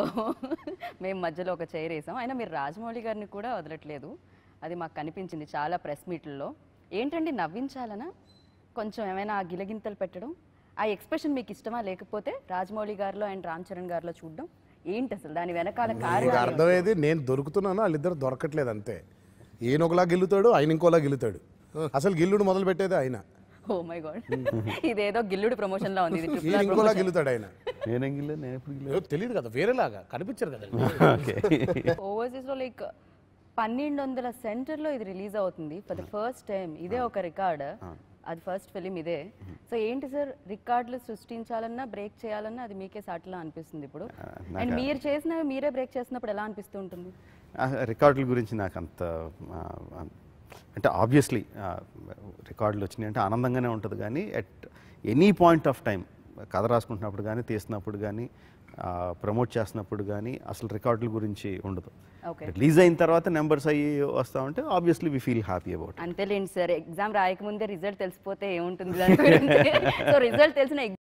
మేము మధ్యలో ఒక చైర్ వేసాం అయినా మీరు రాజమౌళి గారిని కూడా వదలట్లేదు అది మాకు కనిపించింది చాలా ప్రెస్ మీట్లలో ఏంటండి నవ్వించాలనా కొంచెం ఏమైనా ఆ గిలగింతలు పెట్టడం ఆ ఎక్స్ప్రెషన్ మీకు ఇష్టమా లేకపోతే రాజమౌళి గారిలో అండ్ రామ్ చరణ్ గారిలో చూడడం ఏంటి అసలు దాని వెనకాల నీకు కారణం అర్థమయ్యేది నేను దొరుకుతున్నాను వాళ్ళిద్దరు దొరకట్లేదు అంతే ఈయన ఒకలా గిల్లుతాడు ఆయన ఇంకోలా గిల్లుతాడు అసలు గిల్లుడు మొదలు పెట్టేది ఆయన ఓ మై గాడ్ ఇదేదో గిల్లుడు ప్రమోషన్ లా ఉంది ఇది triple ఈయన R ఇంకోలా గిల్లుతాడు ఆయన నేనేం గిల్లా నేను ఎప్పుడు గిల్లా ఏదో తెలియదు కదా వేరేలాగా కనిపించరు కదా ఓకే ఓవర్సీస్ లో లైక్ పన్నెండు వందల సెంటర్ లో ఇది రిలీజ్ అవుతుంది ఫర్ ద ఫస్ట్ టైం ఇదే ఒక రికార్డ్ అది ఫస్ట్ ఫిలిం ఇదే సో ఏంటి సార్ రికార్డులు సృష్టించాలన్నా బ్రేక్ చేయాలన్నా అది మీకే సాటిలా అనిపిస్తుంది ఇప్పుడు అండ్ మీరు చేసినవి మీరే బ్రేక్ చేసినప్పుడు ఎలా అనిపిస్తూ ఉంటుంది ఆ రికార్డుల గురించి నాకు అంత ఆ, అంటే ఆబ్వియస్లీ రికార్డులు వచ్చినాయి అంటే ఆనందంగానే ఉంటుంది కానీ at any point of time కథ రాసుకుంటున్నప్పుడు కానీ తీస్తున్నప్పుడు కానీ ప్రమోట్ చేస్తున్నప్పుడు కానీ అసలు రికార్డుల గురించి ఉండదు ఓకే రిలీజ్ అయిన తర్వాత నెంబర్స్ అయ్యి వస్తా ఉంటే obviously we feel happy about అంతేలేండి సార్ ఎగ్జామ్ రాయకముందే రిజల్ట్ తెలిసిపోతే ఏముంటుంది దాని గురించి సో రిజల్ట్ తెలిసిన